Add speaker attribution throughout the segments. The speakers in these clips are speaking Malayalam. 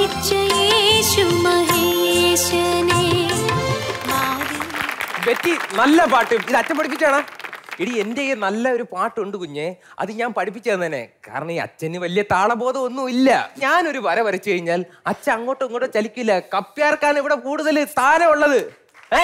Speaker 1: ജനിച്ച യേശു മഹേശനെ
Speaker 2: ബെറ്റി നല്ല പാട്ട് ഇത് അച്ഛൻ പഠിപ്പിച്ചാണ് ഇടി എന്റെ ഈ നല്ല ഒരു പാട്ടുണ്ട് കുഞ്ഞെ അത് ഞാൻ പഠിപ്പിച്ചു തന്നെ കാരണം ഈ അച്ഛന് വലിയ താളബോധം ഒന്നും ഇല്ല ഞാനൊരു വര വരച്ചു കഴിഞ്ഞാൽ അച്ഛൻ അങ്ങോട്ടും ഇങ്ങോട്ടും ചലിക്കില്ല കപ്പ്യാർക്കാണ് ഇവിടെ കൂടുതൽ സ്ഥാനമുള്ളത് ഏ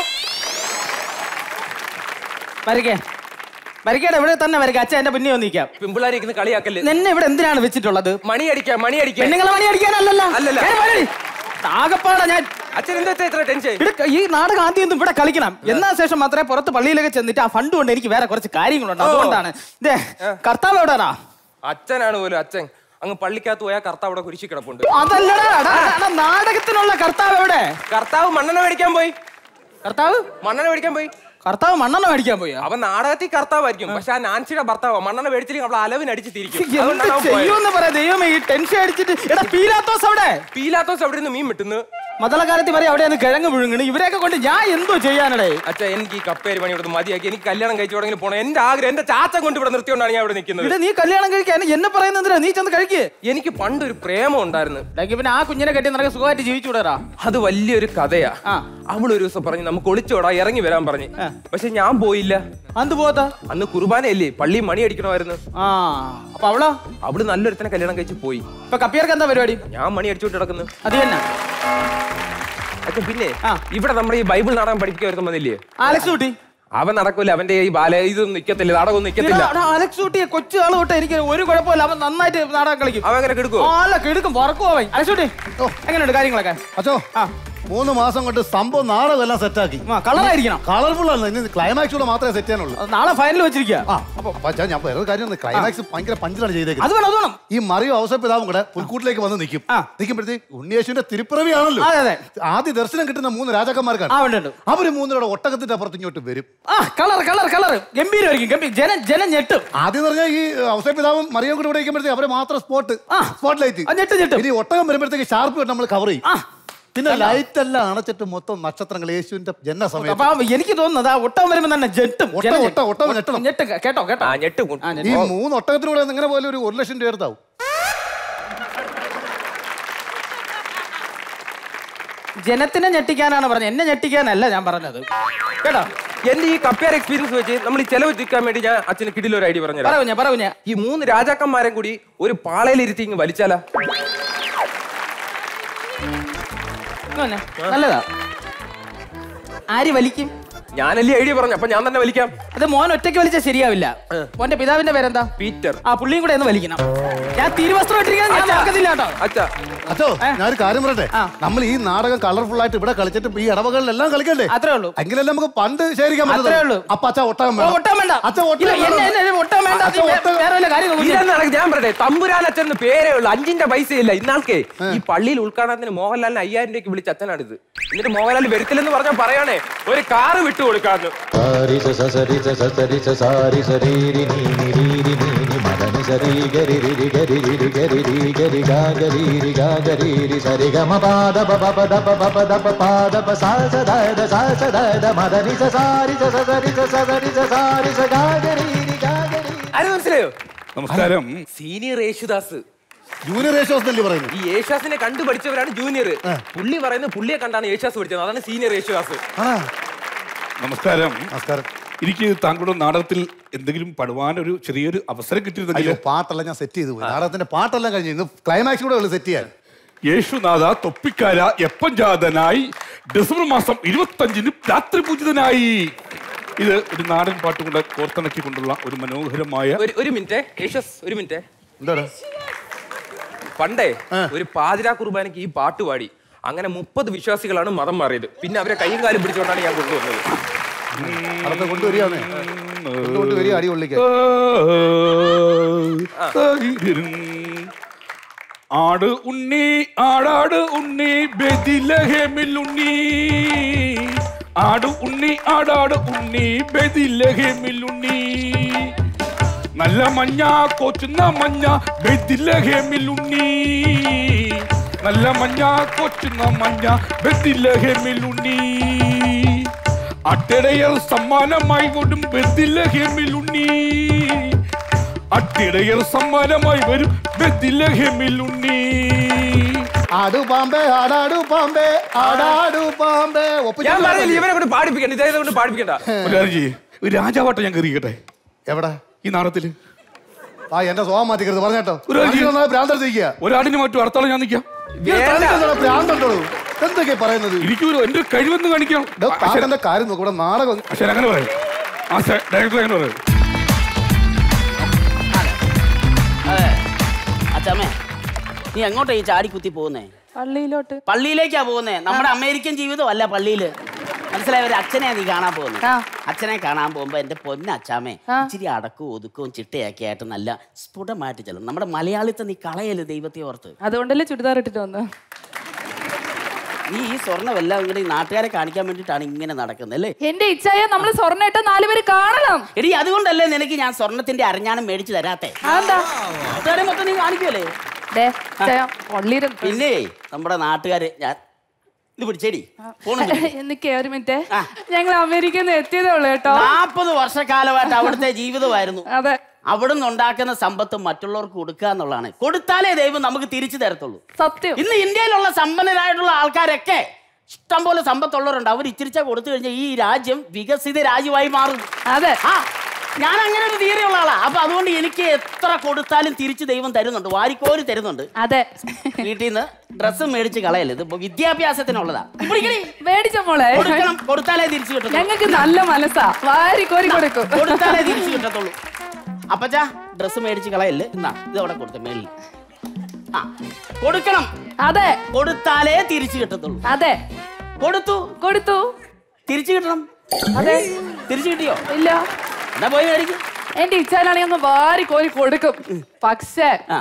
Speaker 3: വരയ്ക്കേ വരയ്ക്കേടെ ഇവിടെ തന്നെ വരയ്ക്കുക അച്ഛൻ എന്റെ പിന്നെ ഒന്നിക്കാം
Speaker 2: പിമ്പിളാരി ഇരിക്കുന്ന കളിയാക്കല്ലേ
Speaker 3: നിന്നെ ഇവിടെ എന്തിനാണ് വെച്ചിട്ടുള്ളത്
Speaker 2: മണി അടിക്കാം മണി അടിക്കാം
Speaker 3: പെണ്ണുങ്ങളെ മണി അടിക്കാനല്ലല്ലോ
Speaker 2: അല്ലല്ല.
Speaker 3: ഏ, വരടി. ആകപ്പാടെ ഞാൻ
Speaker 2: അച്ഛൻ എന്താ ഇത്ര ടെൻഷൻ
Speaker 3: ഇവിടെ ഈ നാടകം ആദ്യം ഒന്നും ഇവിടെ കളിക്കണം എന്നാ ശേഷം മാത്രമേ പുറത്ത് പള്ളിയിലൊക്കെ ചെന്നിട്ട് ആ ഫണ്ട് കൊണ്ട് എനിക്ക് വേറെ കുറച്ച് കാര്യങ്ങളുണ്ട് അതുകൊണ്ടാണ് ഇതേ കർത്താവ് എവിടെയാ
Speaker 2: അച്ഛനാണ് പോലും അച്ഛൻ അങ്ങ് പള്ളിക്കകത്ത് പോയാൽ കർത്താവ് അവിടെ കുരിശി കിടപ്പുണ്ട്
Speaker 3: അതല്ലടാ എടാ, എടാ, എടാ, നാടകത്തിനുള്ള കർത്താവ് എവിടെ
Speaker 2: കർത്താവ് മണ്ണെണ്ണ മേടിക്കാൻ പോയി
Speaker 3: കർത്താവ്
Speaker 2: മണ്ണെണ്ണ മേടിക്കാൻ പോയി
Speaker 3: കർത്താവ് മണ്ണെണ്ണ മേടിക്കാൻ പോയി
Speaker 2: അവൻ നാടകത്തിൽ കർത്താവായിരിക്കും പക്ഷെ ആ നാൻസിയുടെ ഭർത്താവ് മണ്ണെണ്ണ മേടിച്ചില്ലെങ്കിൽ അവളെ അലവിന് അടിച്ച് തിരിക്കും
Speaker 3: എന്ത്
Speaker 2: അതുകൊണ്ടാണ് അവൻ പോയത്.
Speaker 3: ചെയ്യുമെന്ന് പറയാ ദൈവമേ ഈ ടെൻഷൻ അടിച്ചിട്ട് എടാ പീലാത്തോസ് അവിടെ
Speaker 2: പീലാത്തോസ് അവിടെ നിന്ന് മീൻ വിട്ടുന്നു
Speaker 3: മതളകാലത്ത് വരെ അവിടെ കിഴങ്ങ് വിഴുങ്ങണ് ഇവരെയൊക്കെ കൊണ്ട് ഞാൻ എന്തോ ചെയ്യാനടേ
Speaker 2: അച്ഛാ എനിക്ക് ഈ കപ്പേരി പണി ഇവിടെ മതിയാക്കി എനിക്ക് കല്യാണം കഴിച്ചു തുടങ്ങി പോണം എന്റെ ആഗ്രഹം എന്റെ ചാച്ചൻ കൊണ്ട് ഇവിടെ നിർത്തിയോണ്ടാണ് ഞാൻ ഇവിടെ നിൽക്കുന്നത്
Speaker 3: ഇവിടെ നീ കല്യാണം കഴിക്കാൻ എന്നെ പറയുന്നതിനാ നീ ചെന്ന് കഴിക്ക്
Speaker 2: എനിക്ക് പണ്ട് ഒരു പ്രേമം ഉണ്ടായിരുന്നു
Speaker 3: അല്ലെങ്കിൽ പിന്നെ ആ കുഞ്ഞിനെ കെട്ടി നിനക്ക് സുഖമായിട്ട് ജീവിച്ചുകൂടാ
Speaker 2: അത് വലിയൊരു കഥയാ
Speaker 3: ആ.
Speaker 2: അവൾ ഒരു ദിവസം പറഞ്ഞു നമുക്ക് ഒളിച്ചോടാ ഇറങ്ങി വരാൻ പറഞ്ഞു പക്ഷെ ഞാൻ പോയില്ല
Speaker 3: അന്ത് പോത്താ
Speaker 2: അന്ന് കുർബാനയല്ലേ പള്ളി മണി അടിക്കണമായിരുന്നു
Speaker 3: ആ അപ്പൊ അവളോ
Speaker 2: അവള് നല്ലൊരുത്തനെ കല്യാണം കഴിച്ച് പോയി
Speaker 3: ഇപ്പൊ കപ്പിയർക്ക് എന്താ പരിപാടി
Speaker 2: ഞാൻ മണി അടിച്ചോട്ട് കിടക്കുന്നു
Speaker 3: അത് തന്നെ
Speaker 2: അച്ഛൻ പിന്നെ
Speaker 3: ആ.
Speaker 2: ഇവിടെ നമ്മുടെ ഈ ബൈബിൾ നാടകം പഠിപ്പിക്കാൻ വരുന്ന വന്നില്ലേ
Speaker 3: ആലക്സ് കുട്ടി
Speaker 2: അവൻ നടക്കൂല അവന്റെ ഈ ബാല ഇതൊന്നും നിക്കത്തില്ല നാടകമൊന്നും നിക്കത്തില്ല
Speaker 3: ആലക്സ് കുട്ടിയെ കൊച്ചു ആള് തൊട്ട് എനിക്ക് ഒരു കുഴപ്പമില്ല അവൻ നന്നായിട്ട് നാടകം കളിക്കും
Speaker 2: അവൻ അങ്ങനെ കിടക്കുവോ
Speaker 3: ആ, അല്ല കിടക്കും വറക്കും അവൻ അലക്സ് കുട്ടി എങ്ങനെയുണ്ട് കാര്യങ്ങളൊക്കെ
Speaker 4: അച്ചോ
Speaker 3: ആ.
Speaker 4: മൂന്ന് മാസം കൊണ്ട് സംഭവം നാടകം എല്ലാം സെറ്റാക്കി
Speaker 3: ആ കളറായിരിക്കണം
Speaker 4: കളർഫുൾ ആണ് ഇനി ക്ലൈമാക്സ് കൂടെ മാത്രമേ സെറ്റ് ചെയ്യാനുള്ളൂ
Speaker 3: അത് നാളെ ഫൈനൽ വെച്ചിരിക്കുക
Speaker 4: ആ അപ്പൊ അച്ഛാ ഞാൻ വേറെ കാര്യം ക്ലൈമാക്സ് ഭയങ്കര പഞ്ചിലാണ്
Speaker 3: അത്
Speaker 4: ചെയ്തേക്കുന്നത്
Speaker 3: വേണം അത് വേണം
Speaker 4: ഈ മറിയോ അവസരപ്പിതാവും കൂടെ പുൽക്കൂട്ടിലേക്ക് വന്ന് നിൽക്കും
Speaker 3: ആ.
Speaker 4: നിൽക്കുമ്പോഴത്തേക്ക് ഉണ്ണിയേശുവിന്റെ തിരുപ്പിറവിയാണല്ലോ
Speaker 3: അതെ അതെ
Speaker 4: ആദ്യ ദർശനം കിട്ടുന്ന മൂന്ന് രാജാക്കന്മാർക്കാണ്
Speaker 3: ആ ഉണ്ട് ഉണ്ട്
Speaker 4: അവര് മൂന്നിലൂടെ ഒട്ടകത്തിന്റെ അപ്പുറത്ത് ഇങ്ങോട്ട് വരും
Speaker 3: ആ കളർ കളർ കളർ ഗംഭീരമായിരിക്കും ഗംഭീര ജനം ജനം ഞെട്ടും
Speaker 4: ആദ്യം പറഞ്ഞാൽ ഈ അവസരപ്പിതാവും മറിയോ കൂടെ ഇവിടെ ഇരിക്കുമ്പോഴത്തേക്ക് അവരെ മാത്രം സ്പോട്ട്
Speaker 3: ആ.
Speaker 4: സ്പോട്ട് ലൈറ്റ്
Speaker 3: ആ, ഞെട്ടും, ഞെട്ടും.
Speaker 4: ഇനി ഒട്ടകം വരുമ്പോഴത്തേക്ക് ഷാർപ്പ് നമ്മൾ കവർ ചെയ്യും
Speaker 3: ആ
Speaker 4: പിന്നെ ലൈറ്റ് എല്ലാം അണച്ചിട്ട് മൊത്തം നക്ഷത്രങ്ങൾ യേശുവിന്റെ ജന്മ സമയത്ത്
Speaker 3: അപ്പൊ എനിക്ക് തോന്നുന്നത് ആ ഒട്ടം വരുമ്പോ തന്നെ ജെട്ടും
Speaker 4: ഒട്ടം,
Speaker 3: ജനം
Speaker 4: ഒട്ടം, ഒട്ടം ഞെട്ടണം.
Speaker 3: ഞെട്ടും കേട്ടോ കേട്ടോ
Speaker 2: ആ ഞെട്ടും
Speaker 3: ആ,
Speaker 4: ഈ
Speaker 3: ഞെട്ടും.
Speaker 4: മൂന്ന് ഒട്ടകത്തിനൂടെ ഇങ്ങനെ പോലെ ഒരു ഒരു ലക്ഷം രൂപ എടുത്താവും
Speaker 3: ജനത്തിനെ ഞെട്ടിക്കാനാണ് പറഞ്ഞത് എന്നെ ഞെട്ടിക്കാനല്ല ഞാൻ പറഞ്ഞത് കേട്ടോ
Speaker 2: എന്റെ ഈ കപ്പയർ എക്സ്പീരിയൻസ് വെച്ച് നമ്മൾ ഈ ചെലവ് തിക്കാൻ വേണ്ടി ഞാൻ അച്ഛന് കിടിലൊരു ഒരു ഐഡിയ പറഞ്ഞുതരാം
Speaker 3: പറയൂ ഞാൻ പറയൂ ഞാൻ
Speaker 2: ഈ മൂന്ന് രാജാക്കന്മാരെ കൂടി ഒരു പാളയിലിരുത്തി ഇങ്ങ് വലിച്ചാലാ
Speaker 3: ഇങ്ങനെ. നല്ലതാ ആര് വലിക്കും
Speaker 2: ഞാനല്ലേ ഐഡിയ പറഞ്ഞു അപ്പൊ ഞാൻ തന്നെ വലിക്കാം
Speaker 3: അത് മോൻ ഒറ്റയ്ക്ക് വലിച്ചാൽ ശരിയാവില്ല മോന്റെ പിതാവിന്റെ പേരെന്താ
Speaker 2: പീറ്റർ
Speaker 3: ആ പുള്ളിയും കൂടെ ഒന്ന് വലിക്കണം ഞാൻ തിരുവസ്ത്രം ഇട്ടിരിക്കാൻ ഞാൻ നോക്കത്തില്ല കേട്ടോ
Speaker 2: അച്ഛാ
Speaker 4: അച്ചോ ഞാനൊരു കാര്യം പറയട്ടെ
Speaker 3: ആ.
Speaker 4: നമ്മൾ ഈ നാടകം കളർഫുൾ ആയിട്ട് ഇവിടെ കളിച്ചിട്ട് ഈ ഇടവകളിലെല്ലാം കളിക്കണ്ടേ
Speaker 3: അത്രേ ഉള്ളൂ
Speaker 4: എങ്കിലല്ലേ നമുക്ക് പണ്ട് ശേഖരിക്കാൻ
Speaker 3: അത്രേ
Speaker 4: പറ്റുള്ളൂ
Speaker 3: ഉള്ളൂ.
Speaker 4: അപ്പൊ അച്ഛ ഒട്ടകം
Speaker 3: ഓ,
Speaker 4: വേണം
Speaker 3: ഒട്ടാൻ വേണ്ട
Speaker 4: അച്ഛ ഒട്ടകം
Speaker 3: ഇല്ല, എന്നെ-
Speaker 4: വേണം.
Speaker 3: എന്നെ ഒട്ടാൻ വേണ്ട
Speaker 4: അച്ഛ
Speaker 3: അത് വേ-
Speaker 4: ഒട്ടകം-
Speaker 3: വേറെ വല്ല കാര്യം നോക്ക്.
Speaker 2: ഇതെന്നാണ് ഞാൻ പറയട്ടെ തമ്പുരാൻ അച്ഛൻ എന്ന് പേരേ ഉള്ളൂ അഞ്ചിന്റെ പൈസ ഇല്ല ഇന്നാൾക്കേ ഈ പള്ളിയിൽ ഉദ്ഘാടനത്തിന് മോഹൻലാലിന് അയ്യായിരം രൂപയ്ക്ക് വിളിച്ച അച്ഛനാണിത് എന്നിട്ട് മോഹൻലാൽ വരത്തില്ലെന്ന് പറഞ്ഞാൽ പറയാണേ ഒരു കാറ് വിട്ടു കൊടുക്കാന്ന്
Speaker 5: സാരി സ സ സരി സ സ സരി സ സാരി സരീരി നീനി രീരി നീനി മദനി സരി ഗരി രിരി ഗരി രിരി ഗരി രി ഗരി ഗാ ഗരി രി ഗാ ഗരി രി സരി ഗ മ പാദ പ പ പ ദ പ പ പ ദ പ പാദ പ സാ സ ദ ദ സാ സ ദ ദ മദനി സ സാരി സ സ സരി സ സ സരി സ സാരി സ ഗാ ഗരി രി ഗാ ഗരി
Speaker 2: ആര് മനസ്സിലായോ
Speaker 6: നമസ്കാരം
Speaker 2: സീനിയർ യേശുദാസ്
Speaker 4: ജൂനിയർ യേശുദാസ് എന്നല്ലേ പറയുന്നത്
Speaker 2: ഈ യേശുദാസിനെ കണ്ടു പഠിച്ചവരാണ് ജൂനിയർ പുള്ളി പറയുന്നത് പുള്ളിയെ കണ്ടാണ് യേശുദാസ് പഠിച്ചത് അതാണ് സീനിയർ യേശുദാസ്
Speaker 4: ആ
Speaker 6: നമസ്കാരം
Speaker 4: നമസ്കാരം
Speaker 6: എനിക്ക് താങ്കളുടെ നാടകത്തിൽ എന്തെങ്കിലും പടുവാൻ ഒരു ചെറിയൊരു അവസരം കിട്ടിയിരുന്നെങ്കിൽ
Speaker 4: അയ്യോ പാട്ടെല്ലാം ഞാൻ സെറ്റ് ചെയ്തു പോയി നാടകത്തിന്റെ പാട്ടെല്ലാം കഴിഞ്ഞു ഇന്ന് ക്ലൈമാക്സ് കൂടെ ഉള്ളു സെറ്റ് ചെയ്യാൻ
Speaker 6: യേശുനാഥ തൊപ്പിക്കാര എപ്പം ജാതനായി ഡിസംബർ മാസം ഇരുപത്തഞ്ചിന് രാത്രി പൂജിതനായി ഇത് ഒരു നാടൻ പാട്ട് കൊണ്ട് കോർത്തിണക്കിക്കൊണ്ടുള്ള ഒരു മനോഹരമായ
Speaker 2: ഒരു ഒരു മിനിറ്റ് യേശുദാസ് ഒരു മിനിറ്റ്
Speaker 4: എന്താണ്
Speaker 2: പണ്ടേ ഒരു പാതിരാ കുർബാനയ്ക്ക് ഈ പാട്ട് പാടി അങ്ങനെ മുപ്പത് വിശ്വാസികളാണ് മതം മാറിയത് പിന്നെ അവരെ കൈയും കാലും പിടിച്ചുകൊണ്ടാണ് ഞാൻ കൊണ്ടുവന്നത്
Speaker 4: അതൊക്കെ കൊണ്ടുവരികയാണേ കൊണ്ടുകൊണ്ട് വരിക അടി കൊള്ളിക്കാൻ
Speaker 6: ആട് ഉണ്ണി ആടാട് ഉണ്ണി ബെദിലഹേമിൽ ഉണ്ണി ആട് ഉണ്ണി ആടാട് ഉണ്ണി ബെദിലഹേമിൽ ഉണ്ണി നല്ല മഞ്ഞ കൊച്ചുന്ന മഞ്ഞ ബെദിലഹേമിൽ ഉണ്ണി നല്ല മഞ്ഞ കൊച്ചുന്ന മഞ്ഞ ബെദിലഹേമിൽ ഉണ്ണി അട്ടിടയർ സമ്മാനമായി കൊടും ബെദിലഹേമിൽ ഉണ്ണി അട്ടിടയർ സമ്മാനമായി വരും ബെദിലഹേമിൽ ഉണ്ണി
Speaker 4: ആടു പാമ്പേ ആടാടു പാമ്പേ ആടാടു പാമ്പേ ഒപ്പിച്ച്
Speaker 2: ഞാൻ പറഞ്ഞില്ല ഇവരെ കൊണ്ട് പാടിപ്പിക്കണ്ട ഇദ്ദേഹത്തെ കൊണ്ട് പാടിപ്പിക്കണ്ട
Speaker 6: ഒരു കാര്യം ചെയ്യ്. ഒരു രാജാവാട്ടം ഞാൻ കയറിക്കട്ടെ
Speaker 4: എവിടെ
Speaker 6: ഈ നാടത്തില്
Speaker 4: ആ എന്റെ സ്വഭാവം മാറ്റിക്കരുത് പറഞ്ഞേട്ടോ
Speaker 6: ഒരു കാര്യം ചെയ്യ്.
Speaker 4: ഭ്രാന്തടിക്കുക
Speaker 6: ഒരാടിന് മറ്റും അടുത്തോളം ഞാൻ നിൽക്കാം
Speaker 4: ഭ്രാന്തണ്ടോ എന്തൊക്കെ പറയുന്നത്
Speaker 6: എനിക്ക് ഒരു എന്റെ കഴിവെന്ന് കാണിക്കാം
Speaker 4: ഡോ, താങ്കളുടെ കാര്യം നോക്കും ഇവിടെ നാടകം
Speaker 6: പക്ഷെ അങ്ങനെ പറയും ആ ഡയറക്ടർ അങ്ങനെ പറയും
Speaker 7: അതെ അച്ഛമ്മേ നീ എങ്ങോട്ടാ ഈ ചാടി കുത്തി പോകുന്നേ
Speaker 8: പള്ളിയിലോട്ട്
Speaker 7: പള്ളിയിലേക്കാ പോകുന്നേ നമ്മുടെ അമേരിക്കൻ ജീവിതം അല്ല പള്ളിയില് മനസ്സിലായ ഒരു അച്ഛനെ നീ കാണാൻ പോകുന്നത്
Speaker 8: ആ.
Speaker 7: അച്ഛനെ കാണാൻ പോകുമ്പോ എന്റെ പൊന്ന അച്ഛാമേ
Speaker 8: ആ.
Speaker 7: ഇച്ചിരി അടക്കവും ഒതുക്കവും ചിട്ടയൊക്കെ ആയിട്ട് നല്ല സ്ഫുടമായിട്ട് ചെല്ലും നമ്മുടെ മലയാളിത്തെ നീ കളയല് ദൈവത്തെ ഓർത്ത്
Speaker 8: അതുകൊണ്ടല്ലേ ചുരിദാർ ഇട്ടിട്ട് വന്നത്
Speaker 7: നീ ഈ സ്വർണ്ണമെല്ലാം ഇങ്ങനെ ഈ നാട്ടുകാരെ കാണിക്കാൻ വേണ്ടിയിട്ടാണ് ഇങ്ങനെ നടക്കുന്നത് അല്ലേ
Speaker 8: എന്റെ ഇച്ഛായ നമ്മള് സ്വർണ്ണ ഇട്ട നാലുപേര് കാണണം
Speaker 7: എടി അതുകൊണ്ടല്ലേ നിനക്ക് ഞാൻ സ്വർണത്തിന്റെ അരഞ്ഞാണം മേടിച്ചു തരാത്തെ
Speaker 8: അതെന്താ
Speaker 7: നാട്ടുകാരെ മൊത്തം നീ കാണിക്കുമല്ലേ
Speaker 8: ദേ, ഇച്ചായ, പള്ളിയില്
Speaker 7: പിന്നെ നമ്മുടെ നാട്ടുകാര് ഞാൻ ഇത് പിടിച്ചേടി ഫോണ്
Speaker 8: എനിക്ക് ഒരു മിനിറ്റ്
Speaker 7: ആ.
Speaker 8: ഞങ്ങൾ അമേരിക്കയിൽ നിന്ന് എത്തിയതേ ഉള്ളു കേട്ടോ
Speaker 7: നാൽപ്പത് വർഷക്കാലമായിട്ട് അവിടുത്തെ ജീവിതമായിരുന്നു
Speaker 8: അതെ
Speaker 7: അവിടുന്ന് ഉണ്ടാക്കുന്ന സമ്പത്ത് മറ്റുള്ളവർക്ക് കൊടുക്കുക എന്നുള്ളതാണ് കൊടുത്താലേ ദൈവം നമുക്ക് തിരിച്ചു തരത്തുള്ളൂ
Speaker 8: സത്യം
Speaker 7: ഇന്ന് ഇന്ത്യയിലുള്ള സമ്പന്നരായിട്ടുള്ള ആൾക്കാരൊക്കെ ഇഷ്ടം പോലെ സമ്പത്തുള്ളവരുണ്ട് അവർ ഇച്ചിരിച്ച കൊടുത്തു കഴിഞ്ഞാൽ ഈ രാജ്യം വികസിത രാജ്യമായി മാറും
Speaker 8: അതെ
Speaker 7: ആ ഞാൻ അങ്ങനെ ഒരു theory ഉള്ള ആളാ അപ്പൊ അതുകൊണ്ട് എനിക്ക് എത്ര കൊടുത്താലും തിരിച്ചു ദൈവം തരുന്നുണ്ട് വാരിക്കോരി തരുന്നുണ്ട്
Speaker 8: അതെ
Speaker 7: വീട്ടിൽ നിന്ന് ഡ്രസ്സ് മേടിച്ച് കളയല്ലേ ഇത് വിദ്യാഭ്യാസത്തിനുള്ളതാ പിടിക്കടി.
Speaker 8: മേടിച്ച മോളെ
Speaker 7: കൊടുക്കണം കൊടുത്താലേ തിരിച്ചു കിട്ടും
Speaker 8: ഞങ്ങൾക്ക് നല്ല മനസ്സാ വാരി കോരി കൊടുക്കും
Speaker 7: കൊടുത്താലേ തിരിച്ചു കിട്ടത്തുള്ളൂ അപ്പച്ചാ ഡ്രസ്സ് മേടിച്ച് കളയല്ലേ എന്നാ ഇത് അവിടെ കൊടുത്ത മേളിൽ ആ കൊടുക്കണം
Speaker 8: അതെ
Speaker 7: കൊടുത്താലേ തിരിച്ചു കിട്ടത്തുള്ളൂ
Speaker 8: അതെ
Speaker 7: കൊടുത്തു
Speaker 8: കൊടുത്തു
Speaker 7: തിരിച്ചു കിട്ടണം
Speaker 8: അതെ
Speaker 7: തിരിച്ചു കിട്ടിയോ
Speaker 8: ഇല്ല
Speaker 7: എന്നാ പോയി മേടിക്കും
Speaker 8: എന്റെ ഇച്ഛാനാണെങ്കിൽ ഒന്ന് വാരി കോരി കൊടുക്കും പക്ഷേ
Speaker 7: ആ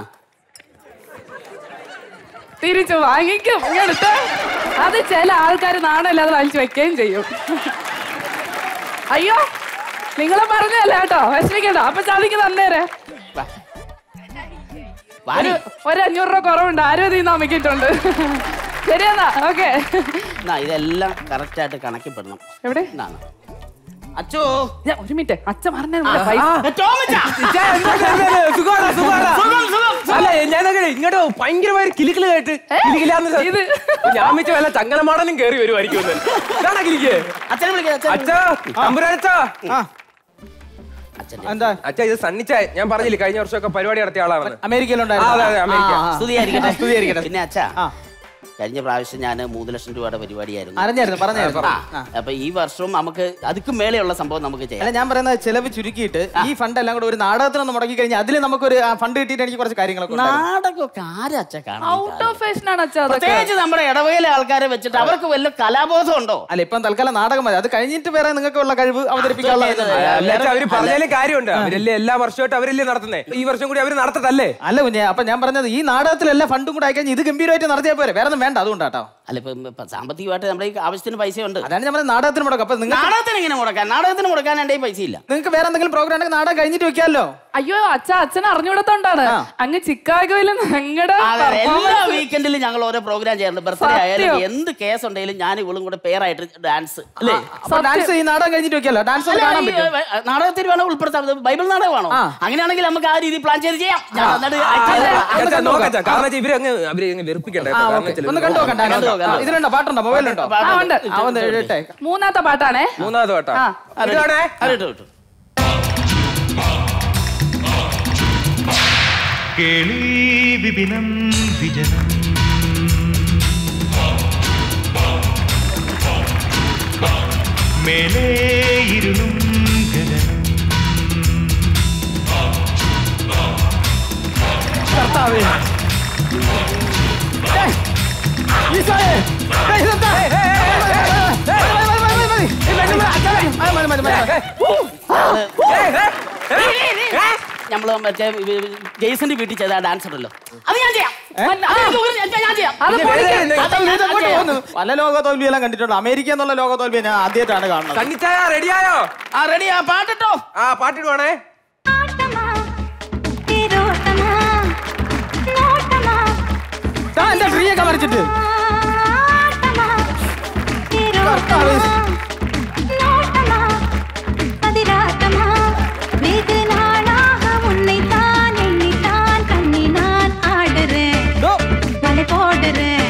Speaker 8: തിരിച്ചു വാങ്ങിക്കും ഇങ്ങടുത്ത് അത് ചില ആൾക്കാർ നാണമില്ലാതെ വലിച്ചു വെക്കുകയും ചെയ്യും അയ്യോ നിങ്ങളെ പറഞ്ഞല്ല കേട്ടോ വിഷമിക്കണ്ട അപ്പൊ ചതിക്ക് തന്നേരെ
Speaker 7: വാ. വാരി.
Speaker 8: ഒരു അഞ്ഞൂറ് രൂപ കുറവുണ്ട് ആരും ഇതിൽ നിന്ന് അമ്മക്കിട്ടുണ്ട് ശരിയെന്നാ ഓക്കെ
Speaker 7: എന്നാ ഇതെല്ലാം കറക്റ്റ് ആയിട്ട് കണക്കിപ്പെടണം
Speaker 8: എവിടെ
Speaker 7: എന്നാണ് അച്ചോ
Speaker 8: ഞാൻ ഒരു മിനിറ്റ് അച്ഛൻ പറഞ്ഞ
Speaker 7: ഏ, ടോമിച്ചാ.
Speaker 2: ഇച്ചാ, എന്താ ചെയ്യുന്നത്? സുഖമാണോ? സുഖമാണോ?
Speaker 7: സുഖം, സുഖം, സുഖം.
Speaker 2: അല്ല ഞാനൊക്കെ ഇങ്ങോട്ട് ഭയങ്കരമായ കിലിക്കില് കേട്ട് കിലിക്കിലാന്ന് സ-
Speaker 8: ഇത്.
Speaker 2: ഞാൻ വെച്ച വല്ല ചങ്ങലമാടനും കയറി വരുമായിരിക്കും എന്ന്. ഇതാണോ കിലിക്ക്
Speaker 7: അച്ഛനെ വിളിക്കാം അച്ഛനെ
Speaker 2: അച്ഛാ തമ്പുരാനച്ചാ
Speaker 3: ആ
Speaker 7: അച്ഛൻ
Speaker 3: എന്താ
Speaker 2: അച്ഛാ ഇത് സണ്ണിച്ച ഞാൻ പറഞ്ഞില്ലേ കഴിഞ്ഞ വർഷമൊക്കെ പരിപാടി നടത്തിയ ആളാണെന്ന് ആ,
Speaker 3: അമേരിക്കയിലുണ്ടായിരുന്നു
Speaker 2: അതെ, അതെ, അമേരിക്ക.
Speaker 3: ആ, ആ, ആ.
Speaker 7: സ്തുതിയായിരിക്കട്ടെ
Speaker 3: സ്തുതിയായിരിക്കട്ടെ.
Speaker 7: പിന്നെ അച്ഛാ
Speaker 3: ആ.
Speaker 7: കഴിഞ്ഞ പ്രാവശ്യം ഞാൻ മൂന്ന് ലക്ഷം രൂപയുടെ പരിപാടിയായിരുന്നു
Speaker 3: അറിഞ്ഞായിരുന്നു പറഞ്ഞായിരുന്നു
Speaker 7: ആ,
Speaker 3: ആ.
Speaker 7: അപ്പൊ ഈ വർഷവും നമുക്ക് അതുക്കും മേലെയുള്ള സംഭവം നമുക്ക്
Speaker 3: അല്ല
Speaker 7: ചെയ്യാം
Speaker 3: ഞാൻ പറയുന്നത് ചെലവ് ചുരുക്കിയിട്ട് ഈ ഫണ്ട് എല്ലാം കൂടെ ഒരു നാടകത്തിനൊന്ന് മുടക്കി കഴിഞ്ഞാൽ അതിൽ നമുക്കൊരു ആ, ഫണ്ട് കിട്ടിയിട്ട് എനിക്ക് കുറച്ച് കാര്യങ്ങളൊക്കെ ഉണ്ടായിരുന്നു.
Speaker 7: നാടകമൊക്കെ ആരാ അച്ഛ കാണാൻ
Speaker 8: ഔട്ട് ഓഫ് ഫാഷൻ ആണ് അച്ഛാ അതൊക്കെ
Speaker 7: പ്രത്യേകിച്ച് നമ്മുടെ ഇടവകയിലെ ആൾക്കാരെ വെച്ചിട്ട് അവർക്ക് വല്ല കലാബോധം ഉണ്ടോ
Speaker 3: അല്ല ഇപ്പം തൽക്കാലം നാടകം മതി അത് കഴിഞ്ഞിട്ട് വേറെ നിങ്ങൾക്കുള്ള കഴിവ് അവതരിപ്പിക്കാനുള്ള
Speaker 7: ആ,
Speaker 3: ഇതുണ്ട്.
Speaker 2: അല്ല അച്ഛാ, അവര് പറഞ്ഞാലും കാര്യമുണ്ട് അവരല്ലേ എല്ലാ വർഷമായിട്ട് അവരല്ലേ നടത്തുന്നേ ഈ വർഷം കൂടി അവര് നടത്തതല്ലേ
Speaker 3: അല്ല കുഞ്ഞെ അപ്പൊ ഞാൻ പറഞ്ഞത് ഈ നാടകത്തിലെല്ലാം ഫണ്ടും കൂടെ ആയിക്കഴിഞ്ഞാൽ ഇത് ഗംഭീരമായിട്ട് നടത്തിയാൽ പോരെ വേറെ ഒന്നും വേണ്ട അതുകൊണ്ടാട്ടോ
Speaker 7: അല്ല ഇപ്പൊ ഇപ്പൊ സാമ്പത്തികമായിട്ട് നമ്മുടെ ഈ ആവശ്യത്തിന് പൈസ ഉണ്ട്
Speaker 3: അതാണ് ഞാൻ പറഞ്ഞത് നാടകത്തിന് മുടക്കം അപ്പൊ നിങ്ങൾ
Speaker 7: നാടകത്തിന് എങ്ങനെ മുടക്കാൻ നാടകത്തിന് മുടക്കാൻ എന്റെ പൈസ ഇല്ല
Speaker 3: നിങ്ങൾക്ക് വേറെ എന്തെങ്കിലും പ്രോഗ്രാം ഉണ്ടെങ്കിൽ നാടകം കഴിഞ്ഞിട്ട് വെക്കാമല്ലോ
Speaker 8: അയ്യോ അച്ഛ അച്ഛൻ അറിഞ്ഞുകൂടത്തോണ്ടാണ് അങ്ങ് ചിക്കാഗോയിൽ ഞങ്ങളുടെ
Speaker 7: എല്ലാ വീക്കെൻഡിലും ഞങ്ങൾ ഓരോ പ്രോഗ്രാം ചെയ്യാറുണ്ട് ബർത്ത്ഡേ
Speaker 8: സത്യം.
Speaker 7: ആയാലും എന്ത് കേസ് ഉണ്ടെങ്കിലും ഞാൻ ഇവളും കൂടെ പേരായിട്ട് ഡാൻസ് അല്ലേ
Speaker 3: അപ്പൊ ഡാൻസ് ഈ നാടകം കഴിഞ്ഞിട്ട് വെക്കാമല്ലോ ഡാൻസ് ഒന്ന് കാണാൻ
Speaker 7: അല്ല, ഈ,
Speaker 3: പറ്റും
Speaker 7: ഏ, നാടകത്തിൽ വേണോ ഉൾപ്പെടുത്താം ഇത് ബൈബിൾ നാടകമാണോ
Speaker 3: ആ.
Speaker 7: അങ്ങനെയാണെങ്കിൽ നമുക്ക് ആ രീതി പ്ലാൻ ചെയ്ത് ചെയ്യാം ഞാൻ എന്നിട്ട് act
Speaker 2: അല്ല,
Speaker 7: ചെയ്ത്
Speaker 2: അച്ഛാ, നോക്കാം അച്ഛാ. കാരണം വെച്ചാ ഇവര് അങ്ങ് അവരെ അങ്ങ് വെറുപ്പിക്കണ്ട
Speaker 3: ആ
Speaker 2: കേട്ടോ. കാരണം
Speaker 3: ഓക്കെ
Speaker 2: വെച്ചാല്
Speaker 3: ഒന്ന് കണ്ടു നോക്കാം
Speaker 7: കണ്ടു
Speaker 3: ഡാൻസ്
Speaker 7: നോക്കാം.
Speaker 3: ആ, ഇതിലുണ്ടോ പാട്ടുണ്ടോ മൊബൈലുണ്ടോ
Speaker 8: ആ ഉണ്ട്
Speaker 3: ആ ഒന്ന് എഴുതട്ടെ
Speaker 8: മൂന്നാമത്തെ പാട്ടാണേ
Speaker 2: മൂന്നാമത് വട്ടാ
Speaker 8: ആ.
Speaker 2: ഇതാണേ
Speaker 7: അത് ഇട്ടു, ഇട്ടു.
Speaker 9: കേളി വിപിനം വിജനം മേലേ ഇരുളും ഗഗനം
Speaker 3: കർത്താവേ ഏയ്, ഈശോയെ, ഏയ്, ഇതെന്താ? മതി, മതി, മതി, മതി, മതി. ആ, മതി, മതി, മതി.
Speaker 7: നമ്മള് മറ്റേ ജെയ്സന്റെ വീട്ടിൽ ചെയ്ത ഡാൻസ് ഉണ്ടല്ലോ അത് ഞാൻ ചെയ്യാം അത് എനിക്ക് ഒരു- ഞാൻ- ഞാൻ ചെയ്യാം
Speaker 8: അത് പൊളിക്ക്.
Speaker 7: അത്
Speaker 3: ഇത്
Speaker 7: ഞാൻ
Speaker 3: ഇങ്ങോട്ട്
Speaker 7: ചെയ്യാം.
Speaker 3: പോകുന്നു. പല ലോക തോൽവിയെല്ലാം കണ്ടിട്ടുണ്ട് അമേരിക്ക എന്നുള്ള ലോക തോൽവി ഞാൻ ആദ്യമായിട്ടാണ് കാണുന്നത്
Speaker 2: സണ്ണിച്ചായ റെഡിയായോ
Speaker 7: ആ റെഡി ആ പാട്ടിട്ടോ
Speaker 2: ആ പാട്ടിടുവാണേ
Speaker 1: ആട്ടമാ തിരോട്ടമാ നോട്ടമാ
Speaker 3: ആ, എന്റെ ട്രീ ഒക്കെ മറിച്ചിട്ട്
Speaker 1: ആട്ടമാ തിരോട്ടമാ നോട്ടമാ അതിരാട്ടമാ வெகு நாளாக உன்னைத்தான் எண்ணித்தான் கண்ணி நான் ஆடுறேன்
Speaker 3: ഡോ,
Speaker 1: வலை போடுறேன்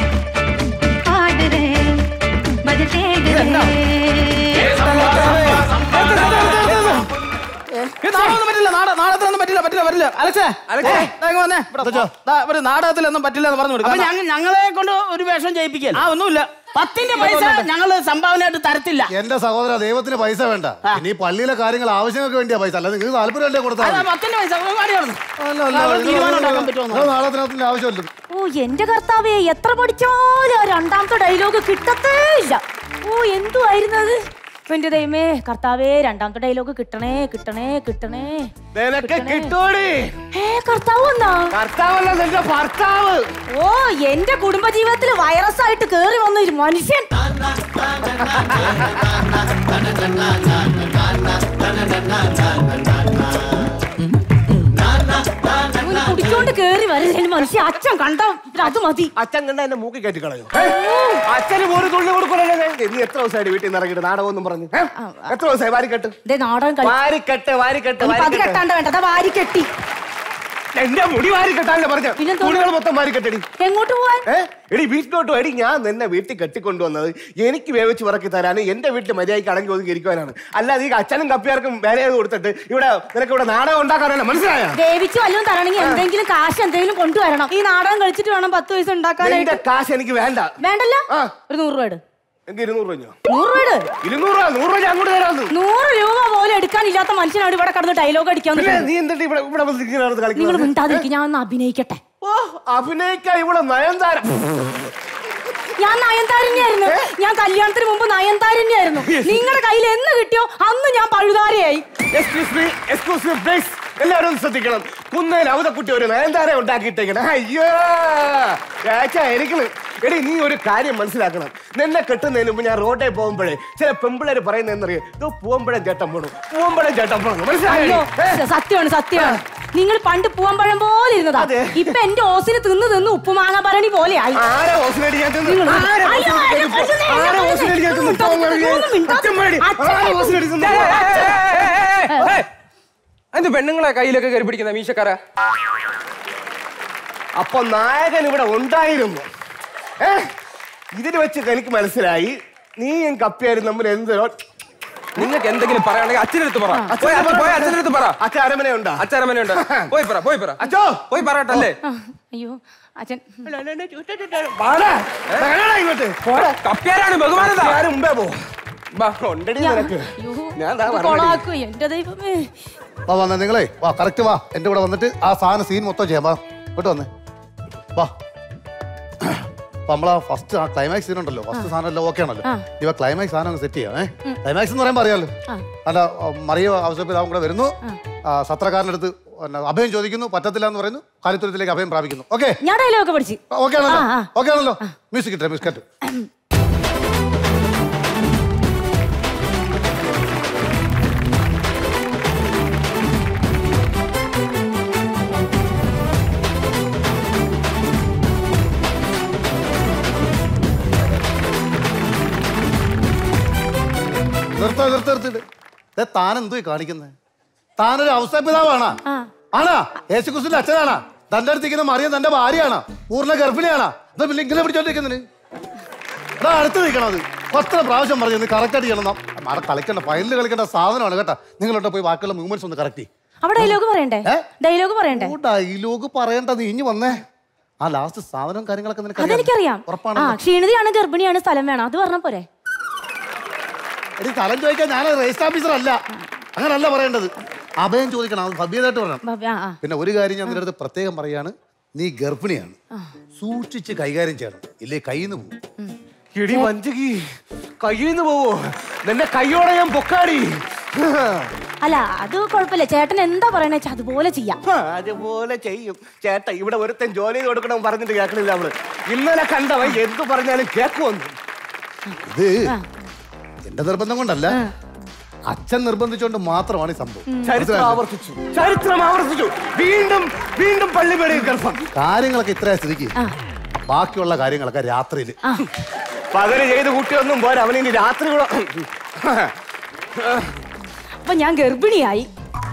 Speaker 3: പറ്റില്ല പറ്റില്ല അലക്സേ
Speaker 2: അലക്സേ.
Speaker 3: ഏ, ദാ ഇങ്ങ് വന്നേ ഇവിടെ ദാ, ഒരു നാടകത്തിലൊന്നും പറ്റില്ല എന്ന് പറഞ്ഞു
Speaker 7: അപ്പൊ
Speaker 3: കൊടുക്കാം
Speaker 7: ഞങ്ങ ഞങ്ങളെ കൊണ്ട് ഒരു വേഷം ചെയ്യിപ്പിക്കൽ
Speaker 3: ആ ഒന്നുമില്ല
Speaker 7: പത്തിന്റെ പൈസ ഞങ്ങള് സംഭാവനയായിട്ട് തരത്തില്ല
Speaker 4: എന്റെ സഹോദര ദൈവത്തിന് പൈസ വേണ്ട ഇനി ഈ പള്ളിയിലെ കാര്യങ്ങൾ ആവശ്യങ്ങൾക്ക് വേണ്ടിയാ പൈസ അല്ലാതെ നിങ്ങൾക്ക് താല്പര്യം വേണ്ടേ കൊടുത്താൽ
Speaker 7: അതാ
Speaker 4: മതി.
Speaker 7: പത്തിന്റെ പൈസ ഒരുപാട് നടന്നു.
Speaker 4: അല്ല, അല്ല,
Speaker 7: നാളെ
Speaker 4: നിങ്ങൾ
Speaker 7: തീരുമാനം ഉണ്ടാക്കാൻ പറ്റുമോ
Speaker 4: നിങ്ങൾ നാടകത്തിനകത്തിന്റെ ആവശ്യമില്ല
Speaker 1: ഓ എന്റെ കർത്താവേ എത്ര പഠിച്ചാലും ആ രണ്ടാമത്തെ ഡയലോഗ് കിട്ടത്തേ ഇല്ല ഓ എന്തുവായിരുന്നു അത് എന്റെ ദൈവമേ കർത്താവേ രണ്ടാമത്തെ ഡയലോഗ് കിട്ടണേ കിട്ടണേ കിട്ടണേ
Speaker 10: നിനക്ക്
Speaker 1: കിട്ടണേ.
Speaker 10: കിട്ടൂടി
Speaker 1: ഏ കർത്താവ് വന്നാ
Speaker 10: കർത്താവല്ല നിന്റെ ഭർത്താവ്
Speaker 1: ഓ എന്റെ കുടുംബജീവിതത്തിൽ വൈറസ് ആയിട്ട് കേറി വന്ന ഒരു മനുഷ്യൻ അവന് കുടിച്ചോണ്ട് കേറി വരല്ലേ മനുഷ്യ അച്ഛൻ കണ്ട അത് മതി
Speaker 10: അച്ഛൻ കണ്ട എന്നെ മൂക്കി കയറ്റി കളയും അച്ഛന് ഒരു തുള്ളി കൊടുക്കൂലേ നീ എത്ര ദിവസമായിട്ട് വീട്ടിൽ നിന്ന് ഇറങ്ങിയിട്ട് നാടകം ഒന്നും പറഞ്ഞു ഏ? എത്ര ദിവസമായി വാരിക്കെട്ട്
Speaker 1: ദേ നാടകം കളി
Speaker 10: വാരിക്കെട്ട് വാരിക്കെട്ട്
Speaker 1: ഇനിയിപ്പോ അത്
Speaker 10: വാരിക്കെട്ട്
Speaker 1: കെട്ടാണ്ട് വേണ്ട അതാ വാരി കെട്ടി
Speaker 10: എന്റെ മുടി വാരിക്കെട്ടാണല്ലോ പറഞ്ഞ
Speaker 1: പിന്നെന്തോ?
Speaker 10: തുണികൾ മൊത്തം വാരിക്കെട്ടടി
Speaker 1: എങ്ങോട്ട് പോവാൻ
Speaker 10: ഏ എടി വീട്ടിലോട്ട് എടി ഞാൻ നിന്നെ വീട്ടിൽ കെട്ടിക്കൊണ്ടുവന്നത് എനിക്ക് വേവിച്ച് പറക്കി തരാനും എന്റെ വീട്ടിൽ മര്യാദയ്ക്ക് അടങ്ങി ഒതുങ്ങി ഇരിക്കുവാനാണ് അല്ലാതെ ഈ അച്ഛനും കപ്പിയാർക്കും വേല ചെയ്ത് കൊടുത്തിട്ട് ഇവിടെ നിനക്ക് ഇവിടെ നാടകം ഉണ്ടാക്കാനല്ല മനസ്സിലായ
Speaker 1: ദേവിച്ച് വല്ലതും തരണമെങ്കിൽ എന്തെങ്കിലും കാശ് എന്തെങ്കിലും കൊണ്ടുവരണം ഈ നാടകം കളിച്ചിട്ട് വേണം പത്ത് പൈസ
Speaker 10: എന്റെ
Speaker 1: ഉണ്ടാക്കാനായിട്ട്
Speaker 10: കാശ് എനിക്ക് വേണ്ട
Speaker 1: വേണ്ടല്ലോ
Speaker 10: ആ.
Speaker 1: ഒരു നൂറ് രൂപ ഇട്.
Speaker 10: എനിക്ക് ഇരുന്നൂറ് രൂപ ഞാൻ.
Speaker 1: നൂറ് രൂപ ഇട്.
Speaker 10: ഇരുന്നൂറ് രൂപ നൂറ് രൂപ ഞാൻ അങ്ങോട്ട് തരാമെന്ന്
Speaker 1: നൂറ് രൂപ പോലും എടുക്കാനില്ലാത്ത മനുഷ്യനാണ് ഇവിടെ കടന്ന് ഡയലോഗ് അടിക്കാൻ
Speaker 10: പിന്നെ
Speaker 1: നിൽക്കുന്നത്.
Speaker 10: നീ എന്തിട്ട് ഇവിടെ ഇവിടെ വന്ന് ഇങ്ങനെ നടന്ന്
Speaker 1: നിങ്ങൾ
Speaker 10: കളിക്കുന്നത്
Speaker 1: മിണ്ടാതിരിക്കും ഞാൻ ഒന്ന് അഭിനയിക്കട്ടെ
Speaker 10: ഓ അഭിനയിക്കാൻ ഇവിടെ നയൻതാര
Speaker 1: ഞാൻ നയൻതാരന്നെയായിരുന്നു ഞാൻ കല്യാണത്തിന് മുമ്പ് നയൻതാരന്നെയായിരുന്നു നിങ്ങളുടെ കയ്യിൽ എന്ന് കിട്ടിയോ അന്ന് ഞാൻ പഴുതാരയായി
Speaker 10: excuse me excuse me please എല്ലാവരും ഒന്ന് ശ്രദ്ധിക്കണം കുന്നേൽ അവതക്കുട്ടി ഒരു നയൻതാര ഉണ്ടാക്കിയിട്ടേക്കണം അയ്യോ എനിക്കണ് എടി നീ ഒരു കാര്യം മനസ്സിലാക്കണം നിന്നെ കെട്ടുന്നതിന് മുമ്പ് ഞാൻ റോഡിൽ പോകുമ്പോഴേ ചില പെമ്പിളര് പറയുന്നതെന്നറിയോ ഇത് പൂവമ്പഴം ചേട്ടൻ പോണു പൂവമ്പഴം ചേട്ടൻ പോണു
Speaker 1: അയ്യോ
Speaker 10: മനസ്സിലായോ
Speaker 1: സ- സത്യമാണ് സത്യമാണ് നിങ്ങൾ പണ്ട് പൂവമ്പഴം പോലെ ഇരുന്നതാ
Speaker 10: അതെ.
Speaker 1: ഇപ്പൊ എന്റെ ഓസിന് തിന്ന് തിന്ന് ഉപ്പുമാങ്ങ ഭരണി പോലെ ആയി
Speaker 10: ആരെ ഹോസ്റ്റലടി ഞാൻ തിന്നു?
Speaker 1: നിങ്ങൾ-
Speaker 10: ആരെ
Speaker 1: അയ്യോ,
Speaker 10: ഹോസ്റ്റലടി
Speaker 1: അയ്യോ,
Speaker 10: തിന്നു?
Speaker 1: അയ്യോ,
Speaker 10: ആരെ
Speaker 1: അയ്യോ,
Speaker 10: ഹോസ്റ്റലടി ഞാൻ തിന്നു?
Speaker 1: മിണ്ടാതെ
Speaker 10: പോകാൻ
Speaker 1: ഒന്നും മിണ്ടാതെ
Speaker 10: അച്ഛൻ പേടി.
Speaker 1: അച്ഛൻ
Speaker 10: ആരെ ഹോസ്റ്റലടി തിന്നു?
Speaker 2: എന്ത് പെണ്ണുങ്ങളെ കയ്യിലൊക്കെ കയറി പിടിക്കുന്ന മീശക്കാര
Speaker 10: അപ്പൊ നായകൻ ഇവിടെ ഉണ്ടായിരുന്നു ഏ ഇതിന് വെച്ച് എനിക്ക് മനസ്സിലായി നീയും കപ്പിയാരും തമ്മിൽ എന്തോ
Speaker 2: നിങ്ങൾക്ക് എന്തെങ്കിലും പറയാണെങ്കിൽ അച്ഛനടുത്ത് പറ പോയി അച്ഛൻ- പോയി അച്ഛനടുത്ത് പറ
Speaker 10: അച്ഛൻ അരമന ഉണ്ടാ
Speaker 2: അച്ഛനമ്മനുണ്ട് പോയി പറ പോയി പറ
Speaker 10: അച്ഛോ
Speaker 2: പോയി പറയട്ടല്ലേ
Speaker 1: ആ, അയ്യോ അച്ഛൻ
Speaker 10: വാടാ. വേണടാ ഇങ്ങോട്ട്
Speaker 2: കപ്പ്യാരാണ് ബഹുമാനത
Speaker 10: ആരും മുമ്പേ പോ
Speaker 2: ബാ.
Speaker 10: ഉണ്ടടി
Speaker 1: ഞാൻ-
Speaker 10: നിനക്ക്
Speaker 1: അയ്യോ,
Speaker 10: ഞാൻ ദാ
Speaker 1: ഇത്
Speaker 10: പറഞ്ഞടി.
Speaker 1: കൊളാക്കും എന്റെ ദൈവമേ
Speaker 4: വാ വന്നേ നിങ്ങളെ വാ കറക്റ്റ് വാ എന്റെ കൂടെ വന്നിട്ട് ആ സാധനം സീൻ മൊത്തം ചെയ്യാം വാ ഇങ്ങോട്ട് വന്നേ വാ അപ്പൊ നമ്മളാ ഫസ്റ്റ് ആ ക്ലൈമാക്സ് സീൻ ഉണ്ടല്ലോ ഫസ്റ്റ് സാധനം എല്ലാം ഓക്കെ ആണല്ലോ
Speaker 1: ആ.
Speaker 4: ഇവ ക്ലൈമാക്സ് സാധനം സെറ്റ് ചെയ്യാം ഏ ക്ലൈമാക്സ് എന്ന് പറയുമ്പോൾ അറിയാലോ
Speaker 1: ആ.
Speaker 4: അല്ല മറിയ അവസരപ്പിതാവും കൂടെ വരുന്നു ആ, സത്രക്കാരൻ്റെ അടുത്ത് പിന്നെ അഭയം ചോദിക്കുന്നു പറ്റത്തില്ല എന്ന് പറയുന്നു കാര്യത്തുരത്തിലേക്ക് അഭയം പ്രാപിക്കുന്നു ഓക്കെ
Speaker 1: ഞാൻ ഡയലോഗ് ഒക്കെ പഠിച്ചു
Speaker 4: ഓക്കെ ആണല്ലോ
Speaker 1: ആ, ആ.
Speaker 4: ഓക്കെ ആണല്ലോ മ്യൂസിക് ഇട്ടേ മ്യൂസിക് ഇട്ട് നിർത്ത നിർത്ത നിർത്തിട്ട് താൻ എന്തോ കാണിക്കുന്നത് താനൊരു അവസ്ഥപിതാവാണാ ആണാ യേശുക്രിസ്തുവിന്റെ അച്ഛനാണാ തന്റെ അടുത്തിരിക്കുന്ന മറിയം തന്റെ ഭാര്യയാണാ പൂർണ്ണ ഗർഭിണിയാണാ എന്താ പിന്നെ ഇങ്ങനെ പിടിച്ചോണ്ടിരിക്കുന്നതിന് എടാ അടുത്ത് നിൽക്കണം അത് പത്ര പ്രാവശ്യം പറഞ്ഞു നീ കറക്റ്റ് ആയിട്ട് ചെയ്യണം അവിടെ കളിക്കേണ്ട ഫൈനൽ കളിക്കേണ്ട സാധനമാണ് കേട്ടാ നിങ്ങളോട്ട് പോയി ബാക്കിയുള്ള മൂവ്മെന്റ്സ് ഒന്ന് കറക്റ്റ്
Speaker 1: അവിടെ ഡയലോഗ് പറയണ്ടേ
Speaker 4: ഏ?
Speaker 1: ഡയലോഗ് പറയണ്ടേ
Speaker 4: ഡയലോഗ് പറയണ്ട നീ ഇഞ്ഞു വന്നേ ആ ലാസ്റ്റ് സാധനം കാര്യങ്ങളൊക്കെ നിനക്ക്
Speaker 1: അതെനിക്കറിയാം ആ
Speaker 4: ഉറപ്പാണ്
Speaker 1: ക്ഷീണിതയാണ് ഗർഭിണിയാണ് സ്ഥലം വേണം അത് പറഞ്ഞ പോരെ
Speaker 4: എടി സ്ഥലം ചോദിക്കാൻ ഞാൻ രജിസ്റ്റർ ഓഫീസർ അല്ല അങ്ങനല്ല പറയേണ്ടത് അഭയം ചോദിക്കണം അത് സഭ്യതായിട്ട് പറയണം
Speaker 1: ബാബി, ആ, ആ.
Speaker 4: പിന്നെ ഒരു കാര്യം ഞാൻ നിന്റെ അടുത്ത് പ്രത്യേകം പറയാണ് നീ ഗർഭിണിയാണ് സൂക്ഷിച്ച് കൈകാര്യം ചെയ്യണം ഇല്ലേ കയ്യിൽ നിന്ന് പോകും
Speaker 10: എടി വഞ്ചകി കയ്യിൽ നിന്ന് പോവോ നിന്നെ കയ്യോടെ ഞാൻ പൊക്കാടി
Speaker 1: അല്ല അത് കുഴപ്പമില്ല ചേട്ടൻ എന്താ പറയണേ വെച്ചാ അതുപോലെ ചെയ്യാം
Speaker 10: ആ, അതുപോലെ ചെയ്യും ചേട്ടാ ഇവിടെ ഒരുത്തൻ ജോലി ചെയ്ത് കൊടുക്കണം പറഞ്ഞിട്ട് കേൾക്കണില്ല അവള് ഇന്നലെ കണ്ടവൻ എന്ത് പറഞ്ഞാലും കേക്കുവന്നു
Speaker 4: ഇത് എന്റെ നിർബന്ധം കൊണ്ടല്ല അച്ഛൻ നിർബന്ധിച്ചുകൊണ്ട് മാത്രമാണ് ഈ സംഭവം
Speaker 10: ചരിത്രം
Speaker 4: മനസ്സിലായോ?
Speaker 10: ആവർത്തിച്ചു ചരിത്രം ആവർത്തിച്ചു വീണ്ടും വീണ്ടും പള്ളിമേടയിൽ ഗർഭം
Speaker 4: കാര്യങ്ങളൊക്കെ ഇത്രയും സ്ഥിതിക്ക് ബാക്കിയുള്ള കാര്യങ്ങളൊക്കെ രാത്രിയിൽ
Speaker 10: പകല് ചെയ്ത് കൂട്ടിയൊന്നും പോരാ അവനിനി രാത്രി കൂടെ
Speaker 1: അപ്പൊ ഞാൻ ഗർഭിണിയായി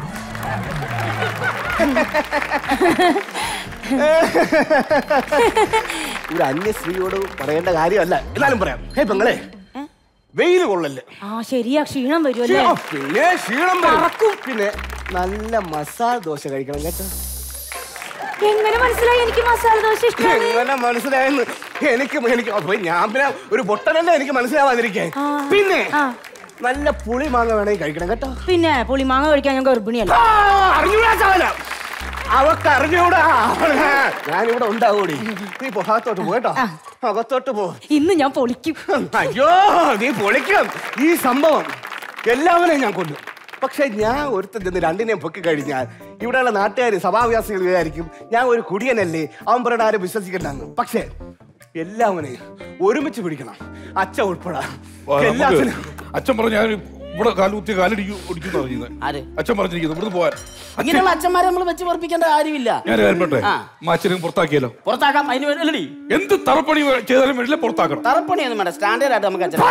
Speaker 10: ഒരു അന്യ സ്ത്രീയോട് പറയേണ്ട കാര്യമല്ല എന്നാലും പറയാം ഹേ പെങ്ങളെ വെയിൽ കൊള്ളല്ലേ
Speaker 1: ആ ശരിയാ ക്ഷീണം വരുമല്ലേ
Speaker 10: ആ, പിന്നെ ക്ഷീണം വരും. പിന്നെ നല്ല മസാല ദോശ കഴിക്കണം കേട്ടോ
Speaker 1: എങ്ങനെ മനസ്സിലായി എനിക്ക് മസാല ദോശ ഇഷ്ടമാണ്
Speaker 10: എങ്ങനെ മനസ്സിലായെന്ന് എനിക്ക് എനിക്ക് അപ്പൊ ഞാൻ പിന്നെ ഒരു പൊട്ടനല്ല എനിക്ക് മനസ്സിലാവാതിരിക്കാൻ പിന്നെ നല്ല പുളി മാങ്ങ വേണമെങ്കിൽ കഴിക്കണം കേട്ടോ
Speaker 1: പിന്നെ പുളിമാങ്ങ കഴിക്കാൻ ഞാൻ ഗർഭിണിയല്ല
Speaker 10: ആ, അറിഞ്ഞൂടാ ചവല അവക്ക് അറിഞ്ഞൂടാ ഞാനിവിടെ ഉണ്ടാവൂടി നീ പോ, അകത്തോട്ട് പോ കേട്ടോ അകത്തോട്ട് പോ
Speaker 1: ഇന്ന് ഞാൻ പൊളിക്കും
Speaker 10: അയ്യോ നീ പൊളിക്കും ഈ സംഭവം എല്ലാവരെയും ഞാൻ കൊല്ലും പക്ഷെ ഞാൻ ഒരുത്തൻ ചെന്ന് രണ്ടിനെയും പൊക്കി കഴിഞ്ഞാൽ ഇവിടെയുള്ള നാട്ടുകാർ സഭാവ്യാസികൾ വിചാരിക്കും ഞാൻ ഒരു കുടിയനല്ലേ അവൻ പറയണ ആരും വിശ്വസിക്കണ്ടെന്ന് പക്ഷേ എല്ലാവനെയും ഒരുമിച്ച് പിടിക്കണം അച്ഛ ഉൾപ്പെടാ എല്ലാത്തിനും
Speaker 6: അച്ഛൻ പറഞ്ഞു ഞാൻ ഇവിടെ കാലുകുത്തിയ കാലടിക്കും ഒടിക്കുന്നു പറഞ്ഞത്
Speaker 7: ആര്
Speaker 6: അച്ഛൻ പറഞ്ഞിരിക്കുന്നു ഇവിടുന്ന് പോവാൻ
Speaker 7: ഇങ്ങനെയുള്ള അച്ഛന്മാരെ നമ്മൾ വെച്ച് പറപ്പിക്കേണ്ട കാര്യമില്ല
Speaker 6: ഞാൻ കാര്യം പറട്ടെ
Speaker 7: ആ.
Speaker 6: അച്ഛനും പുറത്താക്കിയാലോ
Speaker 7: പുറത്താക്കാം അതിന് വേണ്ടി
Speaker 6: എന്ത് തറപ്പണി വേ- ചെയ്താലും വേണ്ടില്ല പുറത്താക്കണം
Speaker 7: തറപ്പണിയൊന്നും വേണ്ട സ്റ്റാൻഡേർഡ് ആയിട്ട് നമുക്ക് അച്ഛൻ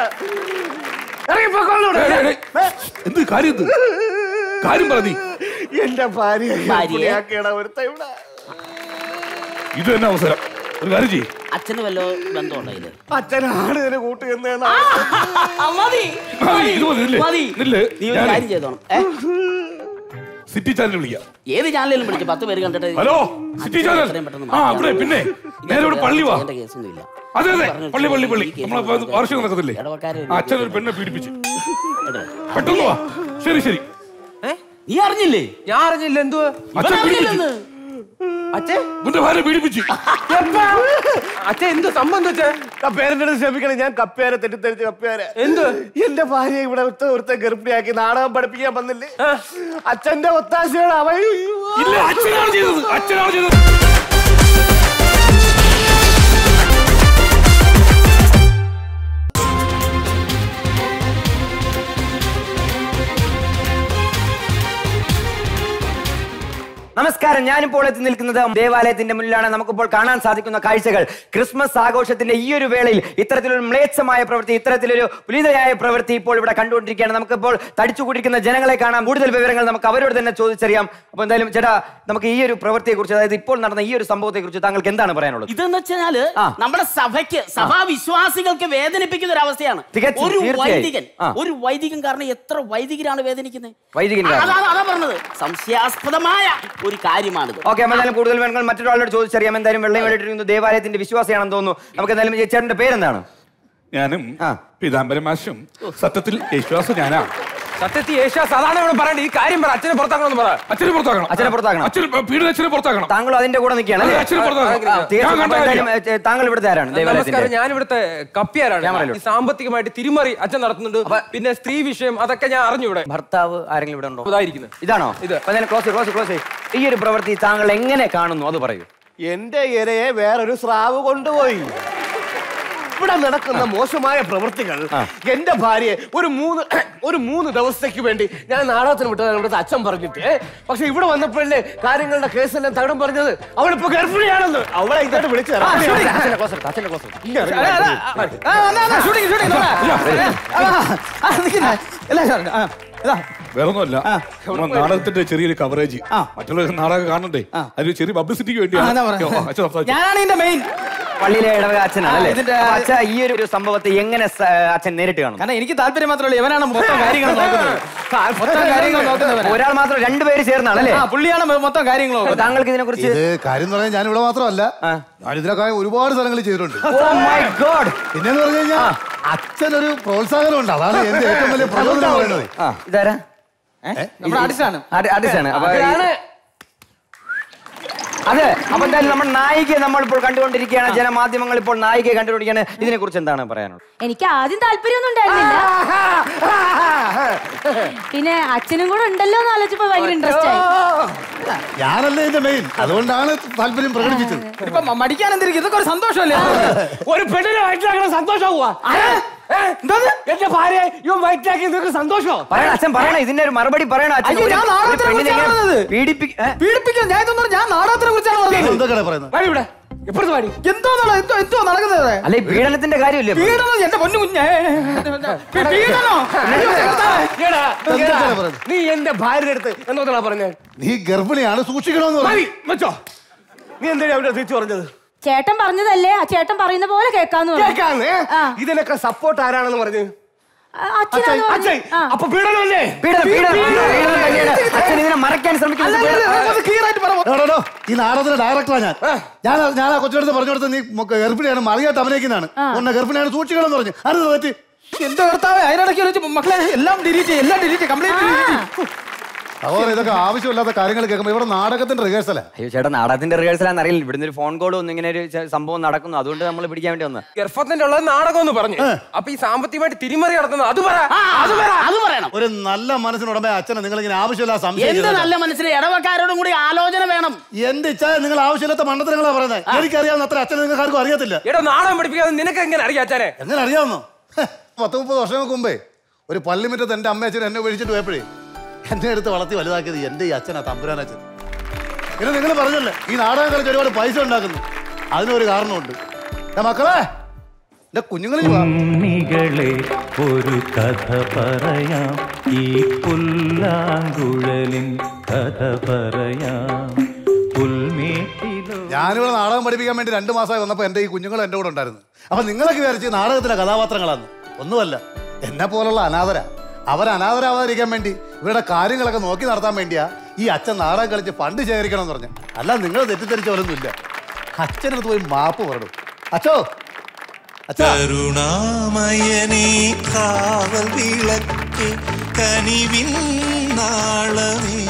Speaker 6: ഏയ്, ഏയ്, ഏയ്. എന്ത് കാര്യം ഇത് കാര്യം പറ നീ
Speaker 10: എന്റെ ഭാര്യ
Speaker 7: ഭാര്യയെ?
Speaker 10: ഒരുത്ത ഇവിടെ
Speaker 6: ഇത് തന്നെ അവസരം ഒരു കാര്യം ചെയ്യും
Speaker 7: അച്ഛന് വല്ലോ ബന്ധമുണ്ടോ ഇതില്
Speaker 10: അച്ഛനാണ് ഇതിന് കൂട്ടുകയെന്ന്
Speaker 7: മതി
Speaker 6: ഇത് മതി, നില്ല്.
Speaker 7: മതി
Speaker 6: നില്ല്.
Speaker 7: നീ ഒരു
Speaker 6: ഞാനേ-
Speaker 7: കാര്യം ചെയ്തോണം ഏ?
Speaker 6: സിറ്റി ചാനൽ വിളിക്കാം
Speaker 7: ഏത് ചാനലിലും വിളിച്ചു പത്ത് പേര് കണ്ടിട്ട്
Speaker 6: ഹലോ സിറ്റി ചാനൽ
Speaker 7: എത്രയും പെട്ടെന്ന്
Speaker 6: ആ അവിടെ പിന്നെ നേരെ ഇവിടെ പള്ളി വാ
Speaker 7: ചെയ്യേണ്ട കേസൊന്നുമില്ല
Speaker 6: അതെ അതെ
Speaker 7: പറഞ്ഞ
Speaker 6: പള്ളി പള്ളി പള്ളി
Speaker 7: ഈ കേസ്
Speaker 6: നമ്മളെ വാർഷികം നടക്കത്തില്ലേ
Speaker 7: ഇടവക്കാര്
Speaker 6: ആ, അച്ഛൻ ഒരു പെണ്ണെ പീഡിപ്പിച്ചു
Speaker 7: എടോ,
Speaker 6: പെട്ടെന്ന് വാ ശരി ശരി
Speaker 7: നീ അറിഞ്ഞില്ലേ
Speaker 2: ഞാൻ അറിഞ്ഞില്ല എന്തുവാ
Speaker 6: അച്ഛൻ പീഡിപ്പിച്ചു
Speaker 2: അച്ഛേ
Speaker 6: നിന്റെ ഭാര്യ പീഡിപ്പിച്ചു
Speaker 2: അച്ഛൻ എന്ത് സംഭവം വെച്ചാ
Speaker 10: കപ്പേരന്റെ അടുത്ത് ക്ഷമിക്കണം ഞാൻ കപ്പേരെ തെറ്റിദ്ധരിച്ച് കപ്പേരെ
Speaker 2: എന്ത്
Speaker 10: എന്റെ ഭാര്യ ഇവിടെ ഒരുത്ത ഒരുത്ത ഗർഭിണിയാക്കി നാടകം പഠിപ്പിക്കാൻ വന്നില്ലേ അച്ഛന്റെ ഒത്താശയാണ് അവ
Speaker 6: ഇല്ല അച്ഛനാണ് ചെയ്തത് അച്ഛനാണ് ചെയ്തത്
Speaker 11: നമസ്കാരം ഞാനിപ്പോൾ എത്തി നിൽക്കുന്നത് ദേവാലയത്തിന്റെ മുന്നിലാണ് നമുക്കിപ്പോൾ കാണാൻ സാധിക്കുന്ന കാഴ്ചകൾ ക്രിസ്മസ് ആഘോഷത്തിന്റെ ഈ ഒരു വേളയിൽ ഇത്തരത്തിലൊരു മ്ലേച്ഛമായ പ്രവൃത്തി ഇത്തരത്തിലൊരു പുലിതയായ പ്രവൃത്തി ഇപ്പോൾ ഇവിടെ കണ്ടുകൊണ്ടിരിക്കുകയാണ് നമുക്കിപ്പോൾ തടിച്ചുകൂടിയിരിക്കുന്ന ജനങ്ങളെ കാണാം കൂടുതൽ വിവരങ്ങൾ നമുക്ക് അവരോട് തന്നെ ചോദിച്ചറിയാം അപ്പൊ എന്തായാലും ചേട്ടാ നമുക്ക് ഈ ഒരു പ്രവൃത്തിയെ കുറിച്ച് അതായത് ഇപ്പോൾ നടന്ന ഈ ഒരു സംഭവത്തെ കുറിച്ച് താങ്കൾക്ക് എന്താണ് പറയാനുള്ളത്
Speaker 7: ഇതെന്ന് വെച്ചാല് നമ്മുടെ സഭയ്ക്ക് സഭാ വിശ്വാസികൾക്ക് വേദനിപ്പിക്കുന്ന ഒരു അവസ്ഥയാണ്
Speaker 11: തികച്ചും,
Speaker 7: ഒരു
Speaker 11: തീർച്ചയായും.
Speaker 7: വൈദികൻ
Speaker 11: ആ.
Speaker 7: ഒരു വൈദികൻ കാരണം എത്ര വൈദികരാണ് വേദനിക്കുന്നത്
Speaker 11: വൈദികൻ
Speaker 7: ആ,
Speaker 11: കാരണം.
Speaker 7: അതാ അതാ പറഞ്ഞത് സംശയാസ്പദമായ ഒരു കാര്യമാണിത്
Speaker 11: ഓക്കെ എന്തായാലും കൂടുതൽ വിവരങ്ങൾ മറ്റൊരാളോട് ചോദിച്ചറിയാം എന്തായാലും വെള്ളം വേണ്ടിയിരിക്കുന്നത് ദേവാലയത്തിന്റെ വിശ്വാസിയാണെന്ന് തോന്നുന്നു നമുക്ക് എന്തായാലും ഈ ചേട്ടന്റെ പേരെന്താണ്
Speaker 6: ഞാനും പീതാംബരമാശും സത്യത്തിൽ യേശുദാസ് ഞാനാ
Speaker 2: സത്യത്തിൽ യേശുദാസ് അതാണ് ഇവിടെ പറയണ്ടത് ഈ കാര്യം പറ അച്ഛനെ പുറത്താക്കണമെന്ന് പറ
Speaker 6: അച്ഛനെ പുറത്താക്കണം
Speaker 11: അച്ഛനെ പുറത്താക്കണം
Speaker 6: അച്ഛനെ പീഡിത അച്ഛനെ പുറത്താക്കണം
Speaker 11: താങ്കൾ അതിന്റെ കൂടെ നിൽക്കുകയാണ്
Speaker 6: അതെ,
Speaker 11: അല്ലേ?
Speaker 6: അച്ഛനെ പുറത്താക്കണം.
Speaker 11: ആ, തീർച്ചയായും.
Speaker 6: ഞാൻ കണ്ട
Speaker 11: എന്തായാലും, ഏ, താങ്കൾ ഇവിടുത്തെ ആരാണ്
Speaker 2: നമസ്കാരം
Speaker 11: ദേവാലയത്തിന്റെ
Speaker 2: ഞാൻ ഇവിടുത്തെ കപ്പിയാരാണ്
Speaker 11: ക്യാമറയിലോട്ട്.
Speaker 2: ഈ സാമ്പത്തികമായിട്ട് തിരിമറി അച്ഛൻ നടത്തുന്നുണ്ട് പിന്നെ സ്ത്രീ വിഷയം അതൊക്കെ ഞാൻ അറിഞ്ഞു ഇവിടെ
Speaker 11: ഭർത്താവ് ആരെങ്കിലും ഇവിടെ ഉണ്ടോ
Speaker 2: ഇതായിരിക്കുന്നത്
Speaker 11: ഇതാണോ
Speaker 2: ഇത്.
Speaker 11: അപ്പൊ എന്തായാലും ക്ലോസ് ക്ലോസ് ക്ലോസ് ഈ ഒരു പ്രവൃത്തി താങ്കൾ എങ്ങനെ കാണുന്നു അത് പറയൂ
Speaker 10: എന്റെ ഇരയെ വേറൊരു സ്രാവ് കൊണ്ടുപോയി ഇവിടെ നടക്കുന്ന മോശമായ പ്രവൃത്തികൾ എന്റെ ഭാര്യയെ ഒരു മൂന്ന് ഒരു മൂന്ന് ദിവസത്തേക്ക് വേണ്ടി ഞാൻ നാടകത്തിന് വിട്ടതാണ് ഇവിടുത്തെ അച്ഛൻ പറഞ്ഞിട്ട് പക്ഷെ ഇവിടെ വന്നപ്പോഴല്ലേ കാര്യങ്ങളുടെ കേസെല്ലാം തകിടം പറഞ്ഞത് അവളിപ്പോ ഗർഭിണിയാണെന്ന് അവളെ ഇങ്ങോട്ട് വിളിച്ചു
Speaker 11: ആ, shooting. അച്ഛന്റെ close എടുക്ക്, അച്ഛന്റെ close എടുക്ക്.
Speaker 3: അതാ, അതാ, ആ, വന്നാ, വന്നാ, shooting, shooting, നോടാ. ആ, ആ, നിൽക്കുന്നെ. ഇല്ല, സാർ, ആ, ഇതാ.
Speaker 6: വേറൊന്നുമല്ല നമ്മുടെ നാടകത്തിന്റെ ചെറിയൊരു കവറേജ് മറ്റുള്ള നാടകം കാണണ്ടേ അതിന് ചെറിയ പബ്ലിസിറ്റിക്ക്
Speaker 3: ആ, അതാ
Speaker 6: വേണ്ടിയാണ്
Speaker 3: പറഞ്ഞത്.
Speaker 6: ഓ, അച്ഛൻ സംസാരിച്ചു.
Speaker 3: ഞാനാണ് ഇതിന്റെ മെയിൻ
Speaker 11: പള്ളിയിലെ ഇടവക അച്ഛനാണ്
Speaker 3: ആ,
Speaker 11: അല്ലേ
Speaker 3: ഇതിന്റെ-
Speaker 11: അപ്പൊ അച്ഛ ഈ ഒരു ഒരു സംഭവത്തെ എങ്ങനെ സ- അച്ഛൻ നേരിട്ട് കാണും
Speaker 3: കാരണം എനിക്ക് താല്പര്യം മാത്രമല്ല ഇവനാണ് മൊത്തം കാര്യങ്ങൾ നോക്കുന്നത് മൊത്തം കാര്യങ്ങൾ നോക്കുന്നവനാ.
Speaker 11: ഒരാൾ മാത്രം രണ്ടുപേര് ചേർന്നാണ് അല്ലേ
Speaker 3: ആ പുള്ളിയാണ് മൊത്തം കാര്യങ്ങൾ
Speaker 11: അപ്പൊ
Speaker 3: നോക്കുന്നത്
Speaker 11: താങ്കൾക്ക് ഇതിനെ കുറിച്ച്
Speaker 4: ഇത് കാര്യം എന്ന് പറഞ്ഞാൽ ഞാൻ ഇവിടെ മാത്രമല്ല ഞാൻ ഇതിനൊക്കെ ഒരുപാട് സ്ഥലങ്ങളിൽ ചെയ്തിട്ടുണ്ട്
Speaker 11: ഓ മൈ ഗോഡ്
Speaker 4: പിന്നെന്ന് പറഞ്ഞു കഴിഞ്ഞാൽ അച്ഛനൊരു പ്രോത്സാഹനമുണ്ട് അതാണ് എന്റെ ഏറ്റവും വലിയ പ്രചോദനം എന്ന് പറയുന്നത്
Speaker 11: ആ ഇതാരാ
Speaker 3: നമ്മുടെ ആർട്ടിസ്റ്റാണ്
Speaker 11: ആർട്ടിസ്റ്റാണ് അപ്പൊ അതെ അപ്പൊ എന്തായാലും നമ്മൾ നായികയെ നമ്മൾ ഇപ്പോൾ കണ്ടുകൊണ്ടിരിക്കുകയാണ് ജനമാധ്യമങ്ങൾ ഇപ്പോൾ നായികയെ കണ്ടുകൊണ്ടിരിക്കുകയാണ് ഇതിനെ കുറിച്ച് എന്താണ് പറയാനുള്ളത്
Speaker 1: എനിക്ക് ആദ്യം താല്പര്യമൊന്നും ഉണ്ടായിരുന്നില്ല പിന്നെ അച്ഛനും കൂടെ ഉണ്ടല്ലോ എന്ന് ആലോചിച്ചപ്പോ ഭയങ്കര ഇൻട്രസ്റ്റ് ആയി
Speaker 4: ഞാനല്ലേ ഇതിന്റെ മെയിൻ അതുകൊണ്ടാണ് താല്പര്യം പ്രകടിപ്പിച്ചത്
Speaker 3: ഇപ്പൊ മ- മടിക്കാൻ എന്തിരിക്കും ഇതൊക്കെ ഒരു സന്തോഷമല്ലേ
Speaker 10: ഒരു പെണ്ണിനെ വയറ്റിലാക്കണ സന്തോഷമാവുക എന്റെ ഭാര്യ ഇവൻ വയറ്റിലാക്കി നിനക്ക് സന്തോഷമോ
Speaker 11: പറയണം അച്ഛൻ പറയണം ഇതിന്റെ ഒരു മറുപടി പറയണം അച്ഛൻ
Speaker 3: അയ്യോ,
Speaker 11: ഒരു-
Speaker 3: ഞാൻ
Speaker 11: ഒരു
Speaker 3: നാടകത്തിനെ
Speaker 11: പെണ്ണിനെ
Speaker 3: കുറിച്ചാണ്
Speaker 11: ഇങ്ങനെ
Speaker 3: പറഞ്ഞത്.
Speaker 11: പീഡിപ്പി- ഏ?
Speaker 3: പീഡിപ്പിക്കാൻ ഞാൻ ഇതൊന്നും ഞാൻ നാടകത്തിനെ കുറിച്ചാണ് പറഞ്ഞത്
Speaker 4: എന്തൊക്കെയാണ് പറയുന്നത്
Speaker 10: വാടി ഇവിടെ എപ്പോഴത്തെ വാടി
Speaker 3: എന്തോ നട- എന്തോ എന്തോ നടക്കുന്നത്
Speaker 11: അല്ല ഈ പീഡനത്തിന്റെ കാര്യമില്ലേ ഇപ്പൊ?
Speaker 3: പീഡനം എന്റെ പൊന്നു കുഞ്ഞേ പീ- പീഡനോ അയ്യോ, കർത്താവേ.
Speaker 10: എടാ,
Speaker 4: എന്തൊക്കെയാണ്
Speaker 10: എടാ,
Speaker 4: പറയുന്നത്?
Speaker 10: നീ എന്റെ ഭാര്യയുടെ അടുത്ത് എന്തോന്നാ പറഞ്ഞത്
Speaker 4: നീ ഗർഭിണിയാണ് സൂക്ഷിക്കണമെന്ന് പറഞ്ഞു
Speaker 10: മതി വെച്ചോ നീ എന്തിനാ അവിടെ തിരിച്ചു പറഞ്ഞത്
Speaker 1: ചേട്ടൻ പറഞ്ഞതല്ലേ ആ ചേട്ടൻ പറയുന്ന പോലെ കേൾക്കാന്ന് പറഞ്ഞു
Speaker 10: കേൾക്കാന്ന്
Speaker 1: ആ.
Speaker 10: ഇതിനൊക്കെ സപ്പോർട്ട് ആരാണെന്ന് പറഞ്ഞു
Speaker 1: അച്ഛനാന്ന് പറഞ്ഞു.
Speaker 10: അച്ഛൻ
Speaker 1: ആ.
Speaker 10: അപ്പൊ പീഡനമല്ലേ
Speaker 11: പീഡനം, പീഡനം, പീഡനം, പീഡനം തന്നെയാണ്. അച്ഛൻ ഇതിനെ മറയ്ക്കാൻ ശ്രമിക്കുന്നത് പീഡനം.
Speaker 4: എടോ, എടോ, ഈ നാടകത്തിന്റെ ഡയറക്ടറാ ഞാൻ ഞാൻ ഞാൻ ആ കൊച്ചിനടുത്ത് പറഞ്ഞു കൊടുത്ത നീ മൊ- ഗർഭിണിയാണ് മറിയായിട്ട് അഭിനയിക്കുന്നതാണ് ഉന്നെ ഗർഭിണിയാണ് സൂക്ഷിക്കണം എന്ന് പറഞ്ഞു അത് തെറ്റി
Speaker 3: എന്റെ കർത്താവ് അതിനിടയ്ക്ക് വിളിച്ച് മക്കളെ എല്ലാം ഡിലീറ്റ് ചെയ്യും എല്ലാം ഡിലീറ്റ് കംപ്ലീറ്റ് ഡിലീറ്റ്
Speaker 4: അതുപോലെ ഇതൊക്കെ ആവശ്യമില്ലാത്ത കാര്യങ്ങൾ കേൾക്കുമ്പോൾ ഇവിടെ നാടകത്തിന്റെ റിഹേഴ്സലാ
Speaker 11: അയ്യോ ചേട്ടാ നാടകത്തിന്റെ റിഹേഴ്സലാന്ന് അറിയില്ല ഇവിടുന്ന് ഒരു ഫോൺ കോൾ ഒന്നും ഇങ്ങനെ ഒരു ചെ- സംഭവം നടക്കുന്നു അതുകൊണ്ട് നമ്മൾ പിടിക്കാൻ വേണ്ടി വന്നത്
Speaker 2: ഗർഭത്തിന്റെ ഉള്ളത് നാടകം എന്ന് പറഞ്ഞു അപ്പൊ ഈ സാമ്പത്തികമായിട്ട് തിരിമറി നടത്തുന്നത് അത് പറ
Speaker 7: അത് പറ അത് പറയണം
Speaker 4: ഒരു നല്ല മനസ്സിനുടമ അച്ഛനെ നിങ്ങൾ ഇങ്ങനെ ആവശ്യമില്ലാത്ത
Speaker 7: എന്ത്
Speaker 4: സംശയം
Speaker 7: നല്ല മനസ്സിന് ഇടവക്കാരോടും കൂടി ആലോചന വേണം
Speaker 4: എന്റെ ഇച്ഛ നിങ്ങൾ ആവശ്യമില്ലാത്ത മണ്ടത്തരങ്ങളാ പറയുന്നത് എനിക്കറിയാവുന്ന അത്ര അച്ഛനെ നിങ്ങൾക്ക് ആർക്കും അറിയത്തില്ല
Speaker 2: എടോ നാടകം പഠിപ്പിക്കാതെ നിനക്ക് എങ്ങനെ അറിയാം അച്ഛനെ
Speaker 4: എങ്ങനെ അറിയാവുന്നോ ഹ, പത്ത് മുപ്പത് വർഷങ്ങൾക്ക് മുമ്പേ ഒരു പള്ളിമുറ്റത്ത് എന്റെ അമ്മ അച്ഛൻ എന്നെ വിളിച്ചിട്ട് പോയപ്പോഴേ എന്നെ എടുത്ത് വളർത്തി വലുതാക്കിയത് എന്റെ ഈ അച്ഛനാ തമ്പുരാനച്ഛൻ പിന്നെ നിങ്ങൾ പറഞ്ഞല്ലേ ഈ നാടകം കളിച്ച് ഒരുപാട് പൈസ ഉണ്ടാക്കുന്നു അതിനൊരു കാരണമുണ്ട് ദേ മക്കളെ എന്റെ കുഞ്ഞുങ്ങളിൽ വാ
Speaker 9: ഉണ്ണികളെ ഒരു കഥ പറയാം ഈ പുല്ലാങ്കുഴലിൻ കഥ പറയാം പുൽമേട്ടിലോ
Speaker 4: ഞാനിവിടെ നാടകം പഠിപ്പിക്കാൻ വേണ്ടി രണ്ട് മാസമായി വന്നപ്പോൾ എൻ്റെ ഈ കുഞ്ഞുങ്ങൾ എൻ്റെ കൂടെ ഉണ്ടായിരുന്നു അപ്പൊ നിങ്ങളൊക്കെ വിചാരിച്ച് നാടകത്തിലെ കഥാപാത്രങ്ങളാണ് ഒന്നുമല്ല എന്നെ പോലുള്ള അനാഥര അവർ അനാഥരാവാതിരിക്കാൻ വേണ്ടി ഇവരുടെ കാര്യങ്ങളൊക്കെ നോക്കി നടത്താൻ വേണ്ടിയാ ഈ അച്ഛൻ നാടകം കളിച്ച് ഫണ്ട് ശേഖരിക്കണം എന്ന് പറഞ്ഞു അല്ല നിങ്ങൾ തെറ്റിദ്ധരിച്ചവരൊന്നുമില്ല അച്ഛനടുത്ത് പോയി മാപ്പ് പറഞ്ഞു അച്ഛോ അച്ഛാ
Speaker 12: കരുണാമയനേ കാവൽ വിളക്ക് കനിവിൻ നാളമേ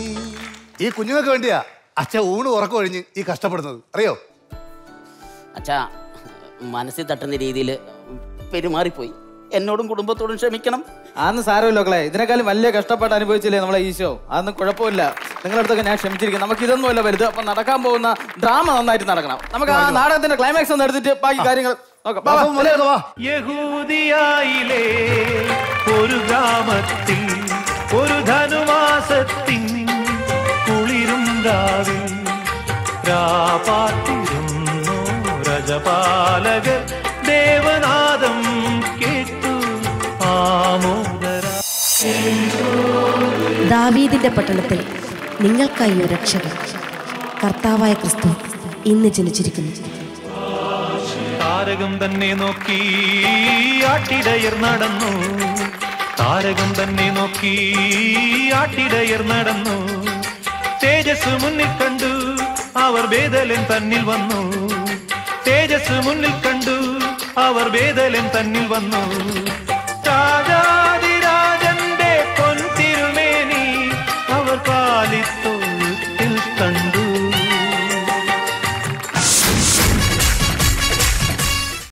Speaker 4: ഈ കുഞ്ഞുങ്ങൾക്ക് വേണ്ടിയാ അച്ഛൻ ഊണ് ഉറക്കം ഒഴിഞ്ഞ് ഈ കഷ്ടപ്പെടുന്നത് അറിയോ
Speaker 7: അച്ഛാ മനസ്സിൽ തട്ടുന്ന രീതിയിൽ പെരുമാറിപ്പോയി എന്നോടും കുടുംബത്തോടും ക്ഷമിക്കണം
Speaker 3: അതൊന്നും സാരമില്ല മക്കളെ ഇതിനേക്കാളും വലിയ കഷ്ടപ്പാട് അനുഭവിച്ചില്ലേ നമ്മളെ ഈശോ അതൊന്നും കുഴപ്പമില്ല നിങ്ങളുടെ അടുത്തൊക്കെ ഞാൻ ക്ഷമിച്ചിരിക്കും നമുക്ക് ഇതൊന്നുമല്ല വലുത് അപ്പൊ നടക്കാൻ പോകുന്ന ഡ്രാമ നന്നായിട്ട് നടക്കണം നമുക്ക് ആ നാടകത്തിന്റെ ക്ലൈമാക്സ് ഒന്ന് എടുത്തിട്ട് ബാക്കി കാര്യങ്ങൾ നോക്കാം വാ, വാ, മുരളിയൊക്കെ വാ.
Speaker 9: യഹൂദിയായിലെ ഒരു ഗ്രാമത്തിൽ ഒരു ധനുമാസത്തിൻ കുളിരും രാവിൽ രാപാത്തിരുന്നു രജപാലകർ ദേവനാദം കേട്ടു ആമോദര
Speaker 13: ദാവീദിന്റെ പട്ടണത്തിൽ നിങ്ങൾക്കായി ഒരു രക്ഷകൻ കർത്താവായ ക്രിസ്തു ഇന്ന് ജനിച്ചിരിക്കുന്നു
Speaker 9: താരകം തന്നെ നോക്കി ആട്ടിടയർ നടന്നു താരകം തന്നെ നോക്കി ആട്ടിടയർ നടന്നു തേജസ് മുന്നിൽ കണ്ടു അവർ വേദലൻ തന്നിൽ വന്നു തേജസ് മുന്നിൽ കണ്ടു അവർ വേദലൻ തന്നിൽ വന്നു